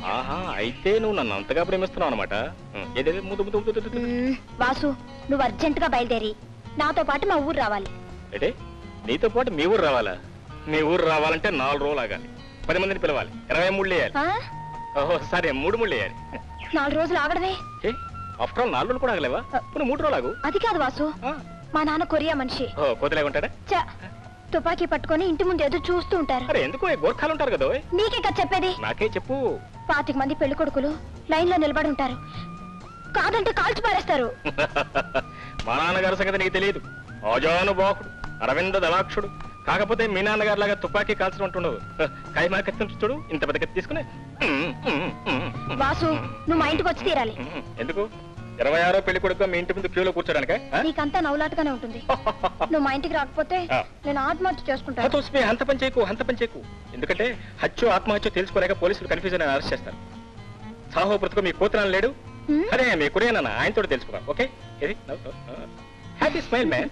ఆహా అయితే నువ్వు నన్ను అంతగా ప్రేమిస్తున్నావు అనమాట ఏదేది ముద్దు ముద్దు ముద్దు ముద్దు, ముద్దు. మ్మ్, వాసు నువ్వు అర్జెంట్ గా బయలుదేరి నాతో పాటు మా ఊరు రావాలి ఏంటి నీతో పాటు మీ ఊరు రావాలా మీ ఊరు రావాలంటే నాలుగు రోజులు ఆగాలి పది మందిని పిలవాలి ఇరవై మూడు వేయాలి ఆ? ఓహో సరే మూడు మూడు వేయాలి నాలుగు రోజులు ఆగడమే ఏ ఆఫ్టర్ ఆల్ నాలుగు రోజులు కూడా ఆగలేవా ఇప్పుడు మూడు రోజులు ఆగు అది కాదు వాసు ఆ. మా నాన్న కొరియా మనిషి ఓ కోతలేగా ఉంటాడా చ తుపాకీ పట్టుకొని ఇంటి ముందు ఎదురు చూస్తూ ఉంటారు అరే ఎందుకు ఈ గోర్ఖాలు ఉంటారు కదా ఓయ్. నీకే కదా చెప్పేది నాకే చెప్పు పాతిక మంది పెళ్లి కొడుకులు లైన్ లో నిలబడి ఉంటారు కాదంటే కాల్చి పారేస్తారు మా నాన్నగారి సంగతి నీకు తెలియదు ఆజానుబాహుడు అరవింద దళాక్షుడు కాకపోతే మీ నాన్నగారి లాగా తుపాకీ కాల్చడం ఉంటుండవు కైమా కత్తి చూడు ఇంత పెద్ద కత్తి తీసుకుని వాసు నువ్వు మా ఇంటికి వచ్చి తీరాలి ఎందుకు ఇరవై ఆరో పెళ్లి కొడుకు మీ ఇంటి ముందు క్యూలో కూర్చోడానిక నీకంతా నవ్వులాటగానే ఉంటుంది నువ్వు మా ఇంటికి రాకపోతే ఆ. నేను ఆత్మహత్య చేసుకుంటాను హతోస్మి హంత పని చేయకు హంత పని చేయకు ఎందుకంటే హత్యో ఆత్మహత్యో తెలుసుకోలేక పోలీసులు కన్ఫ్యూజన్ అని అరెస్ట్ చేస్తారు సాహో బ్రతుకు మీ కూతురని లేడు హ్మ్? అదే మీ కురేనా ఆయనతో తెలుసుకో ఓకే ఇది హ్యాపీ స్మైల్ మ్యాన్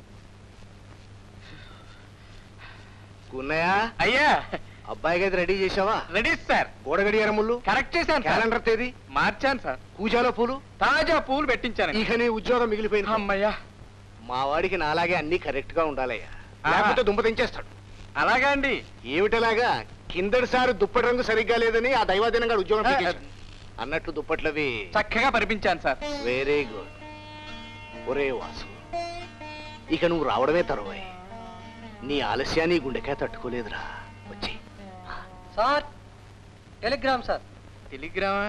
గున్నయ్య అయ్యా అబ్బాయి గది రెడీ చేసావా రెడీ సార్ గోడ గడియార ముళ్ళు కరెక్ట్ చేశాను సార్ క్యాలెండర్ తేదీ మార్చాను సార్ పూజాలో పూలు తాజా పూలు పెట్టించాను ఇక నీ ఉద్యోగం మిగిలిపోయింది అమ్మయ్యా మా వాడికి నాలాగే అన్ని కరెక్ట్ గా ఉండాలయ్యా ఆహా. లేకపోతే దుంప తెంచేస్తాడు అలాగా అండి ఏమిటలాగా కిందటిసారి దుప్పటి రంగు సరిగ్గా లేదని ఆ దైవాదినంగా ఉద్యోగం ఆ, పీకేశాడు. అన్నట్లు దుప్పట్లవి చక్కగా పరిపించాను సార్ వెరీ గుడ్ ఒరే వాసు ఇక నువ్వు రావడమే తరువాయి నీ ఆలస్యాన్ని ఈ గుండెకాయ తట్టుకోలేదురా వచ్చి సార్ టెలిగ్రామ్ సార్ టెలిగ్రామా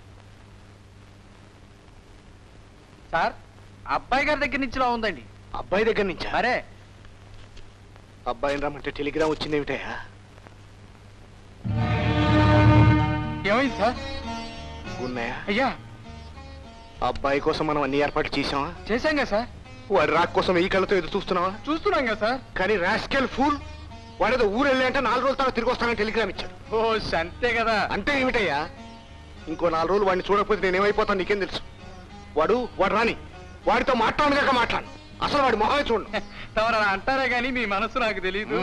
సార్ అబ్బాయి గారి దగ్గర నుంచి రా ఉందండి అబ్బాయి దగ్గర నుంచా మరే అబ్బాయిని రమ్మంటే టెలిగ్రామ్ వచ్చిందేమిటయా ఏమైంది సార్ గున్నయ్య అయ్యా అబ్బాయి కోసం మనం అన్ని ఏర్పాట్లు చేసామా చేశాం కదా సార్ వాడి రాక్ కోసం ఈ కళ్ళతో ఎదురు చూస్తున్నావా చూస్తున్నాం కదా సార్ కానీ రాస్కెల్ ఫూల్ వాడేదో ఊరు వెళ్ళి అంటే నాలుగు రోజుల తర్వాత తిరిగి వస్తానని టెలిగ్రామ్ ఇచ్చాడు ఓ అంతే కదా అంటే ఏమిటయ్యా ఇంకో నాలుగు రోజులు వాడిని చూడకపోతే నేనేమైపోతాను నీకేం తెలుసు వాడు వాడు రాని వాడితో మాట్లాడగాక మాట్లాడు అసలు వాడి మొహమే చూడు తమరు అలా అంటారే కానీ మీ మనసు నాకు తెలియదు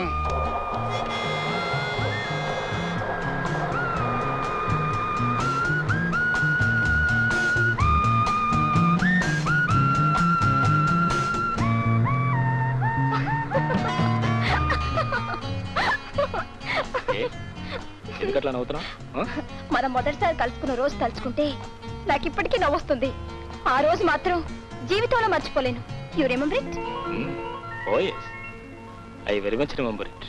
ఎందుకట్లా నవ్వుతున్నావు మనం మొదటిసారి కలుసుకున్న రోజు తలుచుకుంటే నాకు ఇప్పటికీ నవ్వొస్తుంది ఆ రోజు మాత్రం జీవితంలో మర్చిపోలేను you remember it oh yes I very much remember it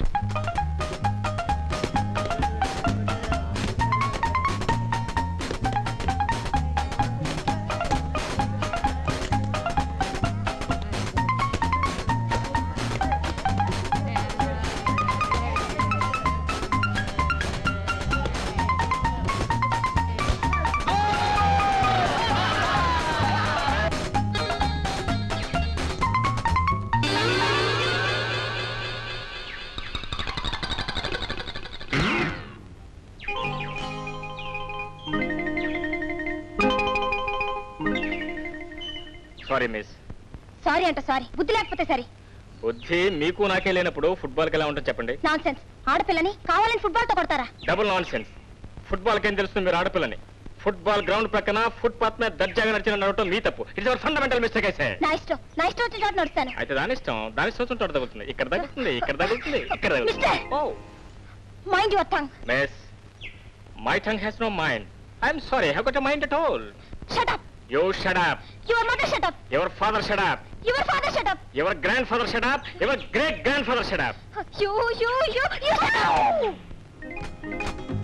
sorry miss sorry అంట సారీ బుద్ధి లేకపోతే సరే బుద్ధి మీకు నాకే లేనప్పుడు ఫుట్బాల్కి ఎలా ఉంటుంది చెప్పండి నాన్ సెన్స్ ఆడపిల్లని కావాలని ఫుట్బాల్ తో కొడతారా డబుల్ నాన్ సెన్స్ ఫుట్బాల్ కేం తెలుస్తుంది మీరు ఆడపిల్లని ఫుట్బాల్ గ్రౌండ్ ప్రక్కన ఫుట్పాత్ మీద దర్జాగా నడిచిన నడవటం మీ తప్పు ఇట్స్ అవర్ ఫండమెంటల్ మిస్టేక్ అయితే నా ఇష్టం నా ఇష్టం వచ్చిన చోట నడుస్తాను అయితే దాని ఇష్టం దాని ఇష్టం వచ్చిన చోట తగ్గుతుంది ఇక్కడ తగ్గుతుంది ఇక్కడ తగ్గుతుంది ఇక్కడ mister! Mind your tongue miss my tongue has no mind I'm sorry have got mind at all shut up you shut up your mother shut up your father shut up your father shut up your grandfather shut up your great grandfather shut up you you you you shut up